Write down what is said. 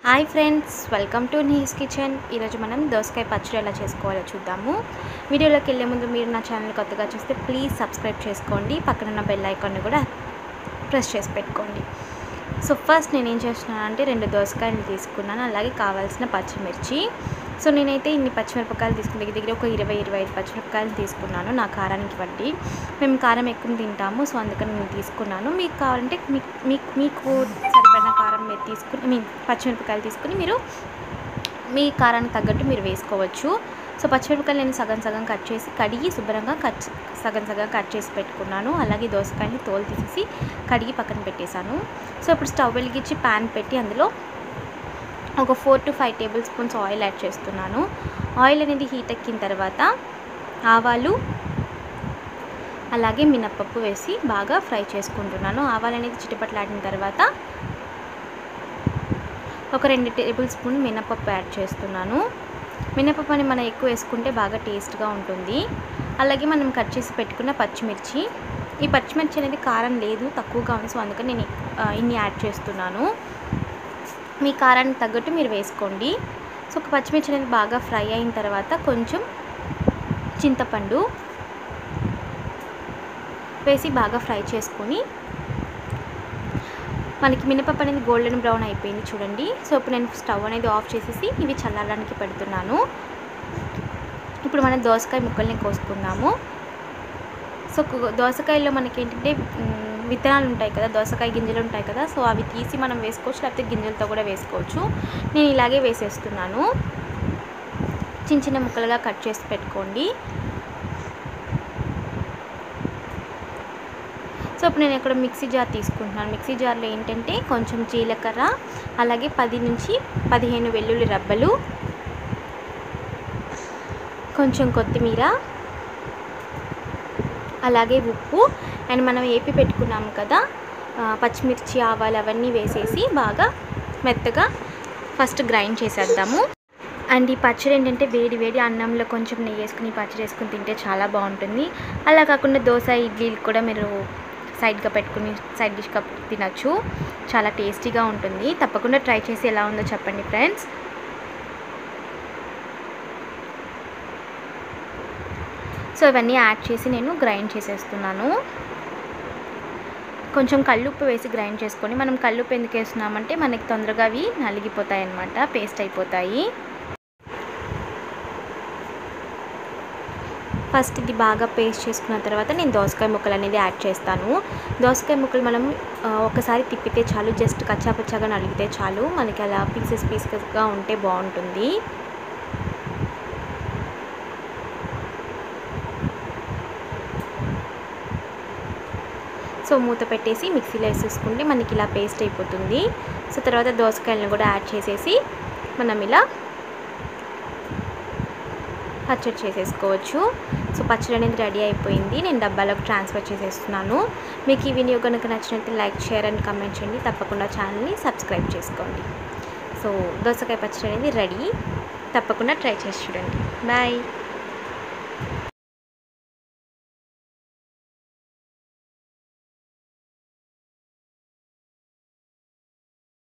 hi friends welcome to నీస్ kitchen ఈరోజు మనం దోసకాయ పచ్చడి ఎలా చేసుకోవాలో చూద్దాము వీడియోలోకి వెళ్ళే ముందు మీరు నా ఛానల్ కొత్తగా చూస్తే ప్లీజ్ సబ్స్క్రైబ్ చేసుకోండి పక్కన ఉన్న బెల్ ఐకాన్ని కూడా ప్రెస్ చేసి పెట్టుకోండి సో ఫస్ట్ నేను ఏం చేస్తున్నాను అంటే రెండు దోసకాయలు తీసుకున్నాను అలాగే కావాల్సిన పచ్చిమిర్చి సో నేనైతే ఇన్ని పచ్చిమిరపకాయలు తీసుకున్న దగ్గర దగ్గర ఒక ఇరవై ఇరవై ఐదు పచ్చిమిరపకాయలు తీసుకున్నాను నా కారానికి బట్టి మేము కారం ఎక్కువ తింటాము సో అందుకని నేను తీసుకున్నాను మీకు కావాలంటే మీకు మీకు మీకు సరిపడిన కారం మీరు తీసుకుని మీ పచ్చిమిరపకాయలు తీసుకుని మీరు మీ కారానికి తగ్గట్టు మీరు వేసుకోవచ్చు సో పచ్చిమిరపకాయలు నేను సగం సగం కట్ చేసి కడిగి శుభ్రంగా కట్ సగం సగం కట్ చేసి పెట్టుకున్నాను అలాగే దోసకాయని తోలు తీసేసి కడిగి పక్కన పెట్టేశాను సో ఇప్పుడు స్టవ్ వెలిగించి ప్యాన్ పెట్టి అందులో ఒక four to five tablespoons oil add చేస్తున్నాను ఆయిల్ అనేది హీట్ ఎక్కిన తర్వాత ఆవాలు అలాగే మినప్పప్పు వేసి బాగా ఫ్రై చేసుకుంటున్నాను ఆవాలు అనేది చిటిపట్లాడిన తర్వాత ఒక రెండు టేబుల్ స్పూన్ మినపప్పు యాడ్ చేస్తున్నాను మినపప్పు అని మనం ఎక్కువ వేసుకుంటే బాగా టేస్ట్గా ఉంటుంది అలాగే మనం కట్ చేసి పెట్టుకున్న పచ్చిమిర్చి ఈ పచ్చిమిర్చి అనేది కారం లేదు తక్కువగా ఉంది సో అందుకని నేను ఇన్ని యాడ్ చేస్తున్నాను మీ కారానికి తగ్గట్టు మీరు వేసుకోండి సో ఒక పచ్చిమిర్చి అనేది బాగా ఫ్రై అయిన తర్వాత కొంచెం చింతపండు వేసి బాగా ఫ్రై చేసుకొని మనకి మినపప్పు అనేది గోల్డెన్ బ్రౌన్ అయిపోయింది చూడండి సో ఇప్పుడు నేను స్టవ్ అనేది ఆఫ్ చేసేసి ఇవి చల్లారడానికి పెడుతున్నాను ఇప్పుడు మనం దోసకాయ ముక్కల్ని కోసుకుందాము సో దోసకాయలో మనకి ఏంటంటే విత్తనాలు ఉంటాయి కదా దోసకాయ గింజలు ఉంటాయి కదా సో అవి తీసి మనం వేసుకోవచ్చు లేకపోతే గింజలతో కూడా వేసుకోవచ్చు నేను ఇలాగే వేసేస్తున్నాను చిన్న చిన్న ముక్కలుగా కట్ చేసి పెట్టుకోండి సో ఇప్పుడు నేను ఇక్కడ మిక్సీ జార్ తీసుకుంటున్నాను మిక్సీ జార్లో ఏంటంటే కొంచెం జీలకర్ర అలాగే పది నుంచి పదిహేను వెల్లుల్లి రబ్బలు కొంచెం కొత్తిమీర అలాగే ఉప్పు అండ్ మనం ఏపి పెట్టుకున్నాము కదా పచ్చిమిర్చి ఆవాలు అవన్నీ వేసేసి బాగా మెత్తగా ఫస్ట్ గ్రైండ్ చేసేద్దాము అండ్ ఈ పచ్చడి ఏంటంటే వేడి వేడి అన్నంలో కొంచెం నెయ్యి వేసుకుని పచ్చడి వేసుకుని తింటే చాలా బాగుంటుంది అలా కాకుండా దోశ ఇడ్లీలు కూడా మీరు సైడ్గా పెట్టుకుని సైడ్ డిష్గా తినచ్చు చాలా టేస్టీగా ఉంటుంది తప్పకుండా ట్రై చేసి ఎలా ఉందో చెప్పండి ఫ్రెండ్స్ సో ఇవన్నీ యాడ్ చేసి నేను గ్రైండ్ చేసేస్తున్నాను కొంచెం కల్లుప్పు వేసి గ్రైండ్ చేసుకొని మనం కల్లుప్పు ఎందుకు వేస్తున్నామంటే మనకి తొందరగా అవి నలిగిపోతాయి అన్నమాట పేస్ట్ అయిపోతాయి ఫస్ట్ ఇది బాగా పేస్ట్ చేసుకున్న తర్వాత నేను దోసకాయ ముక్కలు అనేది యాడ్ చేస్తాను దోసకాయ ముక్కలు మనం ఒకసారి తిప్పితే చాలు జస్ట్ కచ్చాపచ్చాగా నలిగితే చాలు మనకి అలా పీసెస్ పీసెస్గా ఉంటే బాగుంటుంది సో మూత పెట్టేసి మిక్సీలో వేసేసుకుంటే మనకి ఇలా పేస్ట్ అయిపోతుంది సో తర్వాత దోసకాయలను కూడా యాడ్ చేసేసి మనం ఇలా పచ్చడి చేసేసుకోవచ్చు సో పచ్చడి అనేది రెడీ అయిపోయింది నేను డబ్బాలోకి ట్రాన్స్ఫర్ చేసేస్తున్నాను మీకు ఈ వీడియో కనుక నచ్చినట్లయితే లైక్ షేర్ అండ్ కమెంట్ చేయండి తప్పకుండా ఛానల్ని సబ్స్క్రైబ్ చేసుకోండి సో దోసకాయ పచ్చడి అనేది రెడీ తప్పకుండా ట్రై చేసి చూడండి బాయ్